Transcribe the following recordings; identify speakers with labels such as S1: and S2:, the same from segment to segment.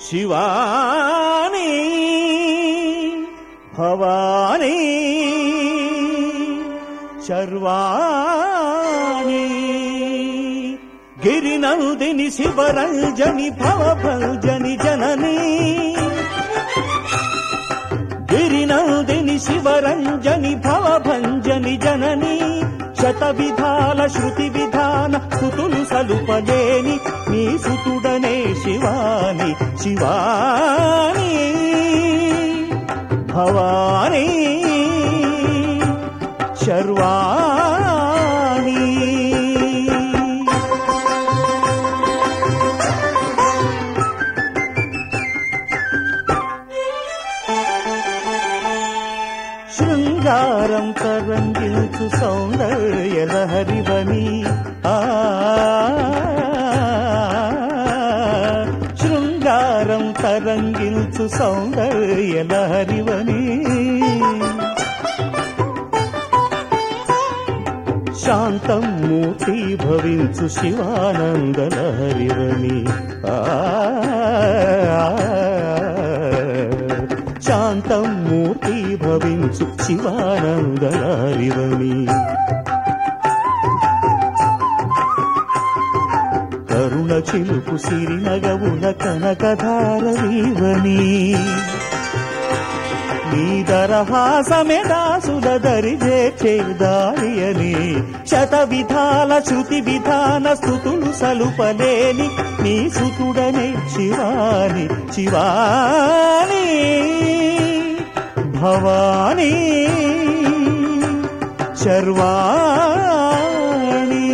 S1: శివాని భవాని శర్వాణి గిరినందిని శివరంజని భవభంజని జనని గిరినందిని శివరంజని భవభంజని జనని శత విధాల శృతి విధాన స్థుతులు సలుపలేని నీ సుతుడనే శివాని శివాని భవాని శర్వాణి శృంగారం తరంగిల్చు సౌందర్యలహరివని ఆ శృంగారం తరంగిల్చు సౌందర్యలహరివని శాంతం మూర్తి భవించు శివానందలహరివని ఆ శాంతం మూర్తి భవించు శివానందలహరివని కరుణ చిలుపు సిరి నగవుల కనకధారవీవని నీ దరహాసమే దాసుల దరిజే చేదారియని శత విధాల శృతి విధాన స్థుతులు సలుపలేని నీ సుతుడనే శివాని శివాని భవాని శర్వాణి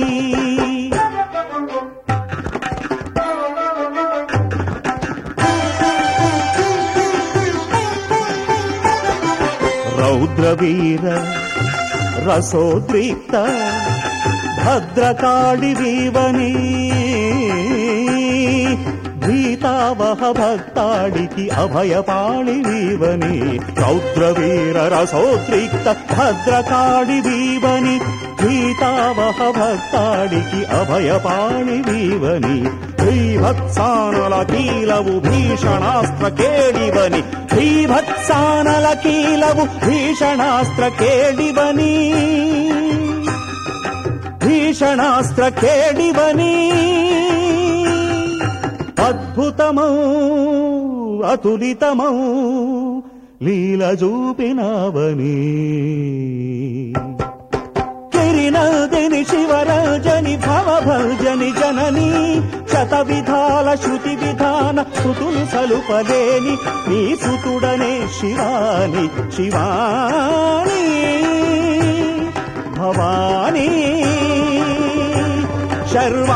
S1: రౌద్రవీర రసోద్రిక్త భద్రకాళి వీవని భీతావహ భక్తాడికి అభయపాళి వీవని రౌద్రవీర రసోద్రిక్త భద్రకాళి వీవని భీతావహ భక్తాడికి అభయపాళి వీవని భీభత్సానల కీలవు భీషణాస్త్ర కేడివని భీభత్సానల కీలవు భీషణాస్త్ర కేడివని భీషణాస్త్ర కేడివని అద్భుతమౌ అతులితమౌ లీల చూపినవని కిరినదిని శివరాజని భవభజని జనని శత విధాల శృతి విధాన శృతులు సలుపలేని నీ సుతుడనే శివాని శివాని భవాని శర్వ